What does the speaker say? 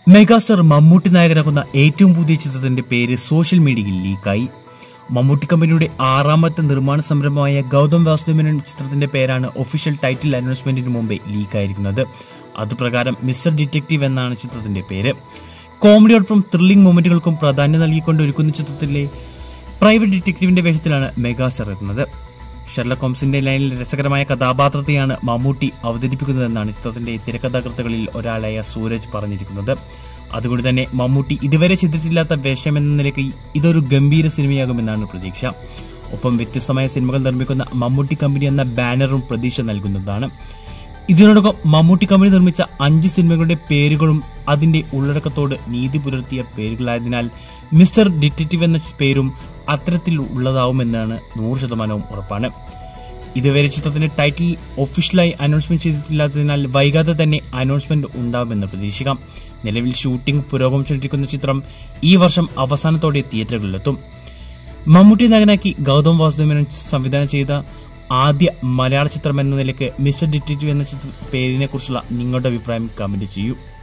megastar Mammootty നായകനാകുന്ന ഏറ്റവും പുതിയ ചിത്രത്തിന്റെ പേര് സോഷ്യൽ മീഡിയയിൽ ലീക്കായി മമ്മൂട്ടി കമ്പനിയുടെ ആറാമത്തെ നിർമ്മാണ സംരംഭമായ ഗൗതം വാസുദേവനൻ ചിത്രത്തിന്റെ പേരാണ് ഒഫീഷ്യൽ ടൈറ്റിൽ അനൗൺസ്മെന്റിന് മുമ്പേ ലീക്കായിരിക്കുന്നത് അതുപ്രകാരം മിസ്റ്റർ ഡിറ്റക്റ്റീവ് എന്നാണ് ചിത്രത്തിന്റെ പേര് കോമഡിയോടൊപ്പം ത്രില്ലിംഗ് മൊമെന്റുകൾക്കും പ്രാധാന്യം നൽകിക്കൊണ്ട് ഒരുക്കുന്ന ചിത്രത്തിലെ പ്രൈവറ്റ് ഡിറ്റക്റ്റീവിന്റെ വേഷത്തിലാണ് മെഗാസ്റ്റാർ എത്തുന്നത് ഷെർലക് ഹോംസിന്റെ ലൈനിൽ രസകരമായ കഥാപാത്രത്തെയാണ് മമ്മൂട്ടി അവതരിപ്പിക്കുന്നതെന്നാണ് ചിത്രത്തിന്റെ തിരക്കഥാകൃത്തുകളിൽ ഒരാളായ സൂരജ് പറഞ്ഞിരിക്കുന്നത് അതുകൊണ്ട് തന്നെ മമ്മൂട്ടി ഇതുവരെ ചെയ്തിട്ടില്ലാത്ത വേഷമെന്ന നിലയ്ക്ക് ഇതൊരു ഗംഭീര സിനിമയാകുമെന്നാണ് പ്രതീക്ഷ ഒപ്പം വ്യത്യസ്തമായ സിനിമകൾ നിർമ്മിക്കുന്ന മമ്മൂട്ടി കമ്പനി എന്ന ബാനറും പ്രതീക്ഷ നൽകുന്നതാണ് ഇതിനോടൊപ്പം മമ്മൂട്ടി കമ്പനി നിർമ്മിച്ച അഞ്ച് സിനിമകളുടെ പേരുകളും അതിന്റെ ഉള്ളടക്കത്തോട് നീതി പുലർത്തിയ പേരുകളായതിനാൽ മിസ്റ്റർ ഡിറ്റക്റ്റീവ് എന്ന പേരും അത്തരത്തിൽ ഉള്ളതാവുമെന്നാണ് നൂറ് ശതമാനവും ഉറപ്പാണ് ഇതുവരെ ചിത്രത്തിന്റെ ടൈറ്റിൽ ഒഫീഷ്യലായി അനൗൺസ്മെന്റ് ചെയ്തിട്ടില്ലാത്തതിനാൽ വൈകാതെ തന്നെ അനൗൺസ്മെന്റ് ഉണ്ടാവുമെന്ന് പ്രതീക്ഷിക്കാം നിലവിൽ ഷൂട്ടിംഗ് പുരോഗമിച്ചുകൊണ്ടിരിക്കുന്ന ചിത്രം ഈ വർഷം അവസാനത്തോടെ തിയേറ്ററുകളിലെത്തും മമ്മൂട്ടി നായകനാക്കി ഗൗതം വാസുദേവനൻ സംവിധാനം ചെയ്ത ആദ്യ മലയാള ചിത്രം എന്ന നിലയ്ക്ക് മിസ്റ്റർ ഡിറ്റക്റ്റീവ് എന്ന ചിത്ര പേരിനെ കുറിച്ചുള്ള നിങ്ങളുടെ അഭിപ്രായം കമന്റ് ചെയ്യൂ